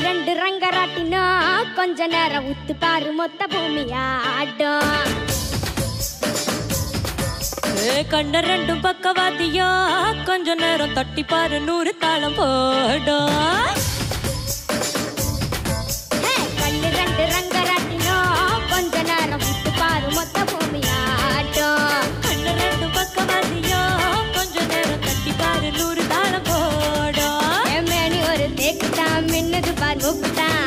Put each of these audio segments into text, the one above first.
ரெண்டு ரங்கராட்டினா கொஞ்ச நேரம் உத்து பாரு மொத்த பூமி ஆட்டம் ஏ, கண்ண ரெண்டும் பக்கவாத்தியா கொஞ்ச நேரம் தட்டி பாரு நூறு தாளம் போடும் ஹே, கண்ணு ரெண்டு ரங்கராட்டினா கொஞ்ச நேரம் உத்து பாரு மொத்த பூமி ஆட்டம் கண்ண ரெண்டும் பக்கவாத்தியா கொஞ்ச நேரம் தட்டி பாரு நூறு தாளம் போடும் என் மேனி ஒரு தேக்கு தான் மின்னுது பார் மூக்கு தான்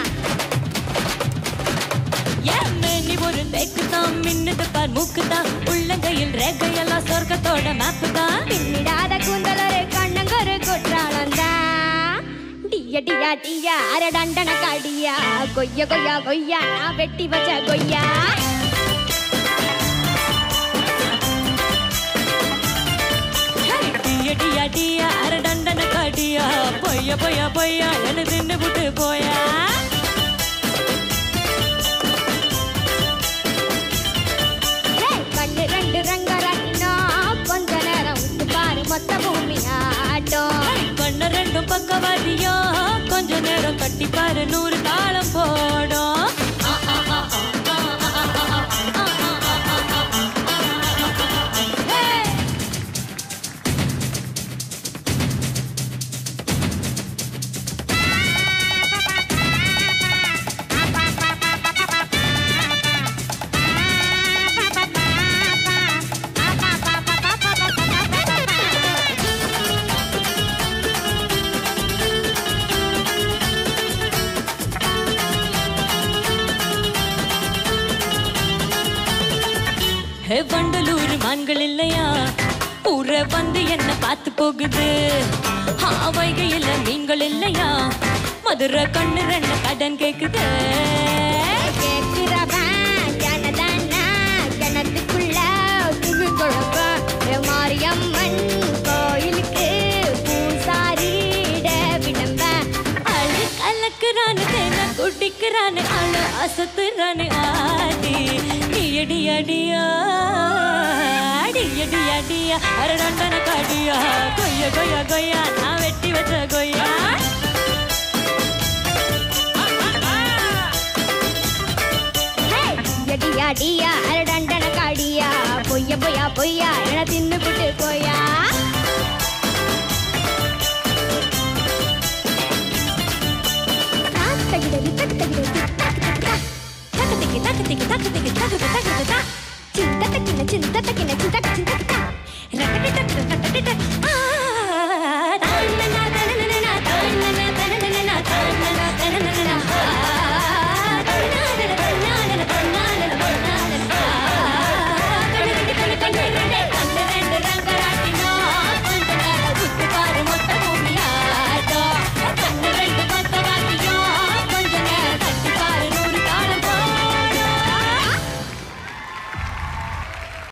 ஏன் நீ ஒரு தேக்கு தான் மின்னுது பார் மூக்கு தான் உள்ளங்கையில் ரேகையெல்லாம் சொர்க்கத்தோட மேப்பு தான் பின்னிடாத கூந்தலொரு கண்ணங்கொரு குற்றாலம் தான் டிய டியா டியா அர டண்டன காடியா கொய்ய கொய்யா கொய்யா நான் வெட்டி வச்ச கொய்யா டிய டியா அர டண்டன காடியா பொய்ய பொய்ய பொய்யா என்ன தின்னு விட்டு போயா ஹே, கண்ணு ரெண்டு ரங்கராட்டினா கொஞ்ச நேரம் உத்து பாரு மொத்த பூமி ஆட்டம் கண்ண ரெண்டும் பக்கவாதியோ கொஞ்ச நேரம் கட்டி பாரு நூறு தாளம் போடும் ஹே வண்டலூர் மான்கள் இல்லையா ஊர வந்து என்ன பார்த்து போகுது ஆ, வைகையில மீன்கள் இல்லையா மதுரை கண்ணு ரெண்டு கடன் கேக்குது கேக்குறவன் ஜனதானா ஜனத்துக்குள்ள துணி குழப்ப மாரியம்மன் கோயிலுக்கு பூசாரிட விடம்ப அழு கலக்குறானு தேன குடிக்கிறானு அழ அசத்துறானு ஆடி அடி அடியா அடி அடி அடியா அரடண்டன காடியா கொய்ய கொய்ய கொய்யா நான் வெட்டி வச்ச கொய்யா அடியா அடியா அரடண்டன காடியா பொய்ய பொய்யா பொய்யா என தின்னு புட்டு போயா தகிடது தகிடது